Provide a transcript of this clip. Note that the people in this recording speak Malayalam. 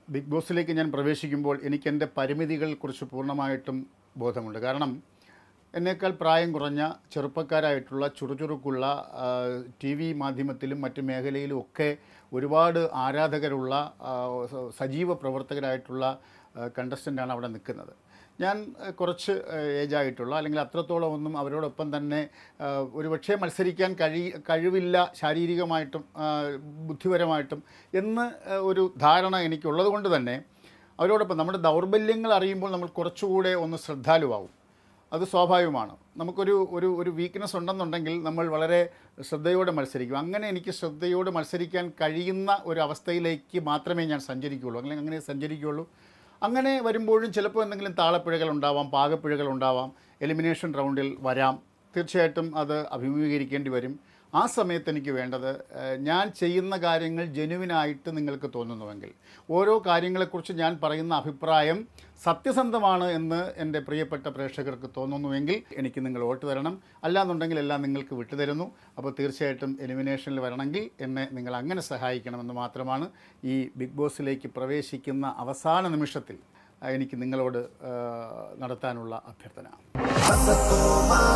ബിഗ് ബോസിലേക്ക് ഞാൻ പ്രവേശിക്കുമ്പോൾ എനിക്ക് എൻ്റെ പരിമിതികളെക്കുറിച്ച് പൂർണ്ണമായിട്ടും ബോധമുണ്ട് കാരണം എന്നേക്കാൾ പ്രായം കുറഞ്ഞ ചെറുപ്പക്കാരായിട്ടുള്ള ചുറുചുറുക്കുള്ള ടി വി മാധ്യമത്തിലും മറ്റ് മേഖലയിലും ഒക്കെ ഒരുപാട് ആരാധകരുള്ള ആ, സ- സജീവ പ്രവർത്തകരായിട്ടുള്ള കണ്ടസ്റ്റൻ്റാണ് അവിടെ നിൽക്കുന്നത് ഞാൻ ആ, കുറച്ച് ഏജായിട്ടുള്ള അല്ലെങ്കിൽ അത്രത്തോളം ഒന്നും അവരോടൊപ്പം തന്നെ ആ, ഒരുപക്ഷെ മത്സരിക്കാൻ കഴി കഴിവില്ല ശാരീരികമായിട്ടും ആ, ബുദ്ധിപരമായിട്ടും എന്ന് ആ, ഒരു ധാരണ എനിക്കുള്ളത് കൊണ്ട് തന്നെ അവരോടൊപ്പം നമ്മുടെ ദൗർബല്യങ്ങൾ അറിയുമ്പോൾ നമ്മൾ കുറച്ചുകൂടെ ഒന്ന് ശ്രദ്ധാലുവാകും അത് സ്വാഭാവികമാണ് നമുക്കൊരു ഒരു ഒരു വീക്ക്നെസ് ഉണ്ടെന്നുണ്ടെങ്കിൽ നമ്മൾ വളരെ ശ്രദ്ധയോടെ മത്സരിക്കും അങ്ങനെ എനിക്ക് ശ്രദ്ധയോടെ മത്സരിക്കാൻ കഴിയുന്ന ഒരു അവസ്ഥയിലേക്ക് മാത്രമേ ഞാൻ സഞ്ചരിക്കുകയുള്ളൂ അല്ലെങ്കിൽ അങ്ങനെ സഞ്ചരിക്കുകയുള്ളൂ അങ്ങനെ വരുമ്പോഴും ചിലപ്പോൾ എന്തെങ്കിലും താളപ്പിഴകൾ ഉണ്ടാവാം പാകപ്പിഴകൾ ഉണ്ടാവാം എലിമിനേഷൻ റൗണ്ടിൽ വരാം തീർച്ചയായിട്ടും അത് അഭിമുഖീകരിക്കേണ്ടി വരും ആ സമയത്ത് എനിക്ക് വേണ്ടത് ഏഹ്, ഞാൻ ചെയ്യുന്ന കാര്യങ്ങൾ ജെനുവിനായിട്ട് നിങ്ങൾക്ക് തോന്നുന്നുവെങ്കിൽ ഓരോ കാര്യങ്ങളെക്കുറിച്ച് ഞാൻ പറയുന്ന അഭിപ്രായം സത്യസന്ധമാണ് എന്ന് എൻ്റെ പ്രിയപ്പെട്ട പ്രേക്ഷകർക്ക് തോന്നുന്നുവെങ്കിൽ എനിക്ക് നിങ്ങൾ വോട്ട് തരണം അല്ലാന്നുണ്ടെങ്കിൽ എല്ലാം നിങ്ങൾക്ക് വിട്ടുതരുന്നു അപ്പോൾ തീർച്ചയായിട്ടും എലിമിനേഷനിൽ വരണമെങ്കിൽ എന്നെ നിങ്ങൾ അങ്ങനെ സഹായിക്കണമെന്ന് മാത്രമാണ് ഈ ബിഗ് ബോസിലേക്ക് പ്രവേശിക്കുന്ന അവസാന നിമിഷത്തിൽ ആ, എനിക്ക് നിങ്ങളോട് ആ, നടത്താനുള്ള അഭ്യർത്ഥന